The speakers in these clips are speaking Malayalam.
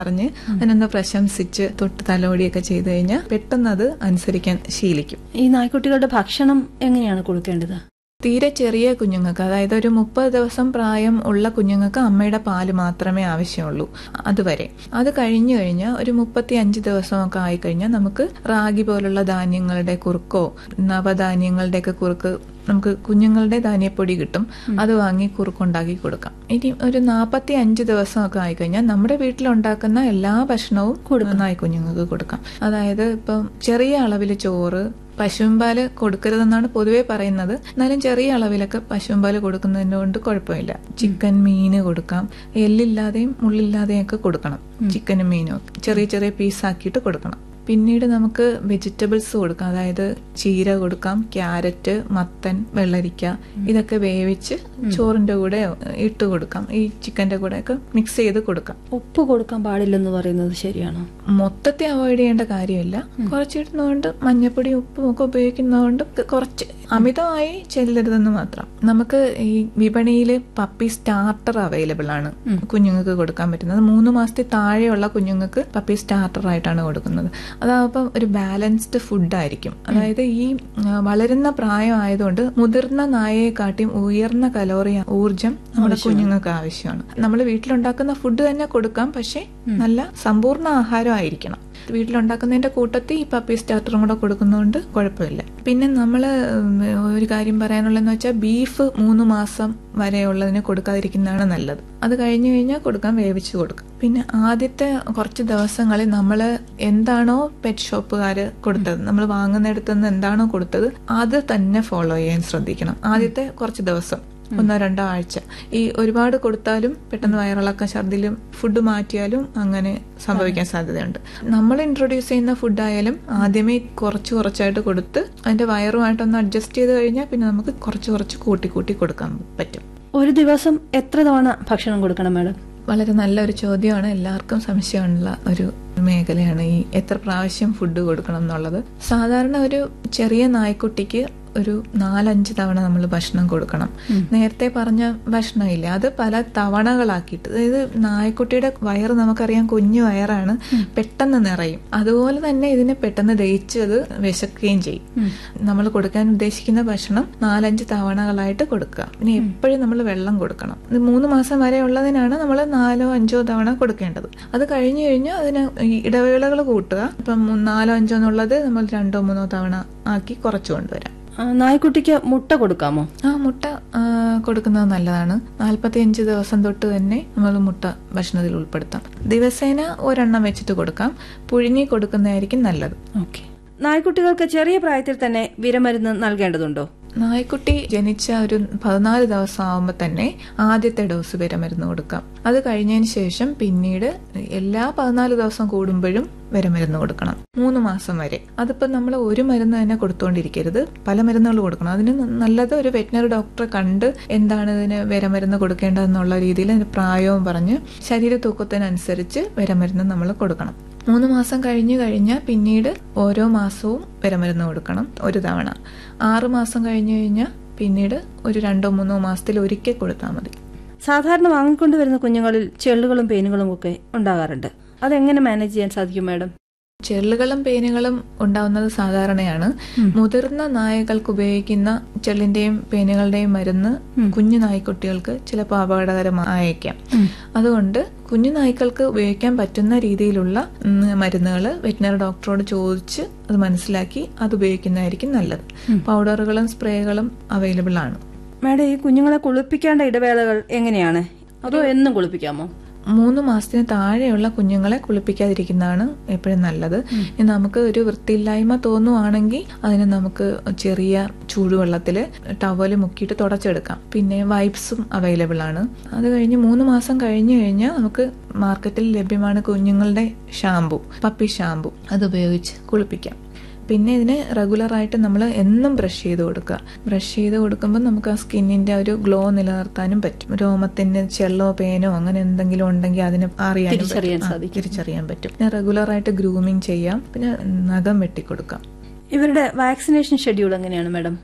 പറഞ്ഞ് അതിനൊന്ന് പ്രശംസിച്ച് തൊട്ട് തലോടിയൊക്കെ ചെയ്തു കഴിഞ്ഞാൽ പെട്ടെന്ന് അത് അനുസരിക്കാൻ ശീലിക്കും ഈ നായ്ക്കുട്ടികളുടെ ഭക്ഷണം എങ്ങനെയാണ് കൊടുക്കേണ്ടത് തീരെ ചെറിയ കുഞ്ഞുങ്ങൾക്ക് അതായത് ഒരു മുപ്പത് ദിവസം പ്രായം ഉള്ള കുഞ്ഞുങ്ങൾക്ക് അമ്മയുടെ പാല് മാത്രമേ ആവശ്യമുള്ളൂ അതുവരെ അത് കഴിഞ്ഞു കഴിഞ്ഞാൽ ഒരു മുപ്പത്തി അഞ്ച് ദിവസമൊക്കെ ആയിക്കഴിഞ്ഞാൽ നമുക്ക് റാഗി പോലുള്ള ധാന്യങ്ങളുടെ കുറുക്കോ നവധാന്യങ്ങളുടെയൊക്കെ കുറുക്ക് നമുക്ക് കുഞ്ഞുങ്ങളുടെ ധാന്യപ്പൊടി കിട്ടും അത് വാങ്ങി കുറുക്കുണ്ടാക്കി കൊടുക്കാം ഇനി ഒരു നാൽപ്പത്തി അഞ്ച് ദിവസമൊക്കെ ആയിക്കഴിഞ്ഞാൽ നമ്മുടെ വീട്ടിലുണ്ടാക്കുന്ന എല്ലാ ഭക്ഷണവും നായി കുഞ്ഞുങ്ങൾക്ക് കൊടുക്കാം അതായത് ഇപ്പം ചെറിയ അളവിൽ ചോറ് പശുമ്പാല് കൊടുക്കരുതെന്നാണ് പൊതുവെ പറയുന്നത് എന്നാലും ചെറിയ അളവിലൊക്കെ പശുമ്പാല് കൊടുക്കുന്നതിന് കൊണ്ട് കുഴപ്പമില്ല ചിക്കൻ മീന് കൊടുക്കാം എല്ലില്ലാതെയും മുള്ളില്ലാതെയും ഒക്കെ കൊടുക്കണം ചിക്കനും മീനും ഒക്കെ ചെറിയ ചെറിയ പീസാക്കിയിട്ട് കൊടുക്കണം പിന്നീട് നമുക്ക് വെജിറ്റബിൾസ് കൊടുക്കാം അതായത് ചീര കൊടുക്കാം ക്യാരറ്റ് മത്തൻ വെള്ളരിക്ക ഇതൊക്കെ വേവിച്ച് ചോറിന്റെ കൂടെ ഇട്ട് കൊടുക്കാം ഈ ചിക്കന്റെ കൂടെ ഒക്കെ മിക്സ് ചെയ്ത് കൊടുക്കാം ഉപ്പ് കൊടുക്കാൻ പാടില്ലെന്ന് പറയുന്നത് ശരിയാണോ മൊത്തത്തിൽ അവോയ്ഡ് ചെയ്യേണ്ട കാര്യമില്ല കുറച്ചിടുന്നതുകൊണ്ട് മഞ്ഞപ്പൊടി ഉപ്പും ഒക്കെ ഉപയോഗിക്കുന്നതുകൊണ്ട് കുറച്ച് അമിതമായി ചെല്ലരുതെന്ന് മാത്രം നമുക്ക് ഈ വിപണിയിൽ പപ്പി സ്റ്റാർട്ടർ അവൈലബിൾ ആണ് കുഞ്ഞുങ്ങൾക്ക് കൊടുക്കാൻ പറ്റുന്നത് മൂന്ന് മാസത്തിൽ താഴെയുള്ള കുഞ്ഞുങ്ങൾക്ക് പപ്പി സ്റ്റാർട്ടർ ആയിട്ടാണ് കൊടുക്കുന്നത് അതാകുമ്പം ഒരു ബാലൻസ്ഡ് ഫുഡായിരിക്കും അതായത് ഈ ആ, വളരുന്ന പ്രായം ആയതുകൊണ്ട് മുതിർന്ന നായയെക്കാട്ടിയും ഉയർന്ന കലോറി ഊർജം നമ്മുടെ കുഞ്ഞുങ്ങൾക്ക് ആവശ്യമാണ് നമ്മൾ വീട്ടിലുണ്ടാക്കുന്ന ഫുഡ് തന്നെ കൊടുക്കാം പക്ഷെ നല്ല സമ്പൂർണ്ണ ആഹാരം ആയിരിക്കണം വീട്ടിലുണ്ടാക്കുന്നതിന്റെ കൂട്ടത്തിൽ ഈ പപ്പി സ്റ്റാർട്ടറും കൂടെ കൊടുക്കുന്നതുകൊണ്ട് കുഴപ്പമില്ല പിന്നെ നമ്മൾ ഒരു കാര്യം പറയാനുള്ളതെന്ന് വെച്ചാൽ ബീഫ് മൂന്ന് മാസം വരെയുള്ളതിന് കൊടുക്കാതിരിക്കുന്നതാണ് നല്ലത് അത് കഴിഞ്ഞു കഴിഞ്ഞാൽ കൊടുക്കാൻ വേവിച്ച് കൊടുക്കാം പിന്നെ ആദ്യത്തെ കുറച്ച് ദിവസങ്ങളിൽ നമ്മൾ എന്താണോ പെറ്റ് ഷോപ്പുകാർ കൊടുത്തത് നമ്മൾ വാങ്ങുന്നിടത്ത് നിന്ന് എന്താണോ കൊടുത്തത് അത് തന്നെ ഫോളോ ചെയ്യാൻ ശ്രദ്ധിക്കണം ആദ്യത്തെ കുറച്ച് ദിവസം ഒന്നോ രണ്ടോ ആഴ്ച ഈ ഒരുപാട് കൊടുത്താലും പെട്ടെന്ന് വയറിളക്കം ഛർദിലും ഫുഡ് മാറ്റിയാലും അങ്ങനെ സംഭവിക്കാൻ സാധ്യതയുണ്ട് നമ്മൾ ഇൻട്രൊഡ്യൂസ് ചെയ്യുന്ന ഫുഡായാലും ആദ്യമേ കുറച്ച് കുറച്ചായിട്ട് കൊടുത്ത് അതിന്റെ വയറുമായിട്ടൊന്ന് അഡ്ജസ്റ്റ് ചെയ്ത് കഴിഞ്ഞാൽ പിന്നെ നമുക്ക് കുറച്ച് കുറച്ച് കൂട്ടി കൂട്ടി കൊടുക്കാൻ പറ്റും ഒരു ദിവസം എത്ര തവണ ഭക്ഷണം കൊടുക്കണം മാഡം വളരെ നല്ലൊരു ചോദ്യമാണ് എല്ലാവർക്കും സംശയമുള്ള ഒരു മേഖലയാണ് ഈ എത്ര പ്രാവശ്യം ഫുഡ് കൊടുക്കണം എന്നുള്ളത് സാധാരണ ഒരു ചെറിയ നായ്ക്കുട്ടിക്ക് ഒരു നാലഞ്ച് തവണ നമ്മൾ ഭക്ഷണം കൊടുക്കണം നേരത്തെ പറഞ്ഞ ഭക്ഷണമില്ല അത് പല തവണകളാക്കിയിട്ട് അതായത് നായ്ക്കുട്ടിയുടെ വയറ് നമുക്കറിയാം കുഞ്ഞു വയറാണ് പെട്ടെന്ന് നിറയും അതുപോലെ തന്നെ ഇതിനെ പെട്ടെന്ന് ദഹിച്ച് അത് വിശക്കുകയും ചെയ്യും നമ്മൾ കൊടുക്കാൻ ഉദ്ദേശിക്കുന്ന ഭക്ഷണം നാലഞ്ച് തവണകളായിട്ട് കൊടുക്കുക പിന്നെ എപ്പോഴും നമ്മൾ വെള്ളം കൊടുക്കണം ഇത് മൂന്ന് മാസം വരെ ഉള്ളതിനാണ് നമ്മൾ നാലോ അഞ്ചോ തവണ കൊടുക്കേണ്ടത് അത് കഴിഞ്ഞു കഴിഞ്ഞാൽ അതിന് ഈ ഇടവേളകൾ കൂട്ടുക ഇപ്പം മൂ- നാലോ അഞ്ചോ എന്നുള്ളത് നമ്മൾ രണ്ടോ മൂന്നോ തവണ ആക്കി കുറച്ചു കൊണ്ടുവരാം ആ, നായ്ക്കുട്ടിക്ക് മുട്ട കൊടുക്കാമോ ആ മുട്ട ആ, കൊടുക്കുന്നത് നല്ലതാണ് നാൽപ്പത്തി അഞ്ച് ദിവസം തൊട്ട് തന്നെ നമ്മൾ മുട്ട ഭക്ഷണത്തിൽ ഉൾപ്പെടുത്താം ദിവസേന ഒരെണ്ണം വെച്ചിട്ട് കൊടുക്കാം പുഴുങ്ങി കൊടുക്കുന്നതായിരിക്കും നല്ലത് ഓക്കെ നായ്ക്കുട്ടികൾക്ക് ചെറിയ പ്രായത്തിൽ തന്നെ വിരമരുന്ന് നൽകേണ്ടതുണ്ടോ നായ്ക്കുട്ടി ജനിച്ച ഒരു പതിനാല് ദിവസം ആവുമ്പോൾ തന്നെ ആദ്യത്തെ ഡോസ് വരെ മരുന്ന് കൊടുക്കാം അത് കഴിഞ്ഞതിന് ശേഷം പിന്നീട് എല്ലാ പതിനാല് ദിവസം കൂടുമ്പോഴും വിരമരുന്ന് കൊടുക്കണം മൂന്ന് മാസം വരെ അതിപ്പോൾ നമ്മൾ ഒരു മരുന്ന് തന്നെ കൊടുത്തുകൊണ്ടിരിക്കരുത് പല മരുന്നുകൾ കൊടുക്കണം അതിന് നല്ലത് ഒരു വെറ്റിനറി ഡോക്ടറെ കണ്ട് എന്താണ് ഇതിന് വിരമരുന്ന് കൊടുക്കേണ്ടതെന്നുള്ള രീതിയിൽ അതിന് പ്രായവും പറഞ്ഞ് ശരീര തൂക്കത്തിനനുസരിച്ച് വിരമരുന്ന് നമ്മൾ കൊടുക്കണം മൂന്ന് മാസം കഴിഞ്ഞു കഴിഞ്ഞാൽ പിന്നീട് ഓരോ മാസവും വിരമരുന്ന് കൊടുക്കണം ഒരു തവണ ആറ് മാസം കഴിഞ്ഞു കഴിഞ്ഞാൽ പിന്നീട് ഒരു രണ്ടോ മൂന്നോ മാസത്തിൽ ഒരിക്കൽ കൊടുത്താൽ മതി സാധാരണ വാങ്ങിക്കൊണ്ടുവരുന്ന കുഞ്ഞുങ്ങളിൽ ചെള്ളുകളും പേനുകളും ഒക്കെ ഉണ്ടാകാറുണ്ട് അതെങ്ങനെ മാനേജ് ചെയ്യാൻ സാധിക്കും മാഡം ചെള്ളുകളും പേനുകളും ഉണ്ടാവുന്നത് സാധാരണയാണ് മുതിർന്ന നായകൾക്ക് ഉപയോഗിക്കുന്ന ചെള്ളിന്റെയും പേനുകളുടെയും മരുന്ന് കുഞ്ഞു നായ്ക്കുട്ടികൾക്ക് ചിലപ്പോൾ അപകടകരമായേക്കാം അതുകൊണ്ട് കുഞ്ഞു നായ്ക്കൾക്ക് ഉപയോഗിക്കാൻ പറ്റുന്ന രീതിയിലുള്ള മരുന്നുകൾ വെറ്റിനറി ഡോക്ടറോട് ചോദിച്ച് അത് മനസ്സിലാക്കി അത് ഉപയോഗിക്കുന്നതായിരിക്കും നല്ലത് പൗഡറുകളും സ്പ്രേകളും അവൈലബിൾ ആണ് മാഡം ഈ കുഞ്ഞുങ്ങളെ കുളിപ്പിക്കേണ്ട ഇടവേളകൾ എങ്ങനെയാണ് അതോ എന്നും കുളിപ്പിക്കാമോ മൂന്ന് മാസത്തിന് താഴെയുള്ള കുഞ്ഞുങ്ങളെ കുളിപ്പിക്കാതിരിക്കുന്നതാണ് എപ്പോഴും നല്ലത് ഇനി നമുക്ക് ഒരു വൃത്തിയില്ലായ്മ തോന്നുവാണെങ്കിൽ അതിന് നമുക്ക് ചെറിയ ചൂടുവെള്ളത്തിൽ ടവല് മുക്കിയിട്ട് തുടച്ചെടുക്കാം പിന്നെ വൈപ്സും അവൈലബിൾ ആണ് അത് കഴിഞ്ഞ് മൂന്ന് മാസം കഴിഞ്ഞു കഴിഞ്ഞാൽ നമുക്ക് മാർക്കറ്റിൽ ലഭ്യമാണ് കുഞ്ഞുങ്ങളുടെ ഷാമ്പു പപ്പി ഷാമ്പു അത് ഉപയോഗിച്ച് കുളിപ്പിക്കാം പിന്നെ ഇതിന് റെഗുലറായിട്ട് നമ്മൾ എന്നും ബ്രഷ് ചെയ്ത് കൊടുക്കുക ബ്രഷ് ചെയ്ത് കൊടുക്കുമ്പോൾ നമുക്ക് ആ സ്കിന്നിന്റെ ഒരു ഗ്ലോ നിലനിർത്താനും പറ്റും രോമത്തിന് ചെള്ളോ പേനോ അങ്ങനെ എന്തെങ്കിലും ഉണ്ടെങ്കിൽ അതിന് അറിയാനും തിരിച്ചറിയാൻ പറ്റും. ആ, സാധിക്കും. തിരിച്ചറിയാൻ പറ്റും പിന്നെ റെഗുലറായിട്ട് ഗ്രൂമിങ് ചെയ്യാം പിന്നെ നഖം വെട്ടിക്കൊടുക്കാം ഇവരുടെ വാക്സിനേഷൻ ഷെഡ്യൂൾ എങ്ങനെയാണ് മാഡം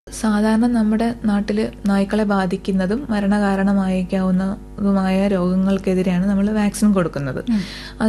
സാധാരണ നമ്മുടെ നാട്ടിൽ നായ്ക്കളെ ബാധിക്കുന്നതും മരണകാരണമായേക്കാവുന്നതുമായ രോഗങ്ങൾക്കെതിരെയാണ് നമ്മൾ വാക്സിൻ കൊടുക്കുന്നത്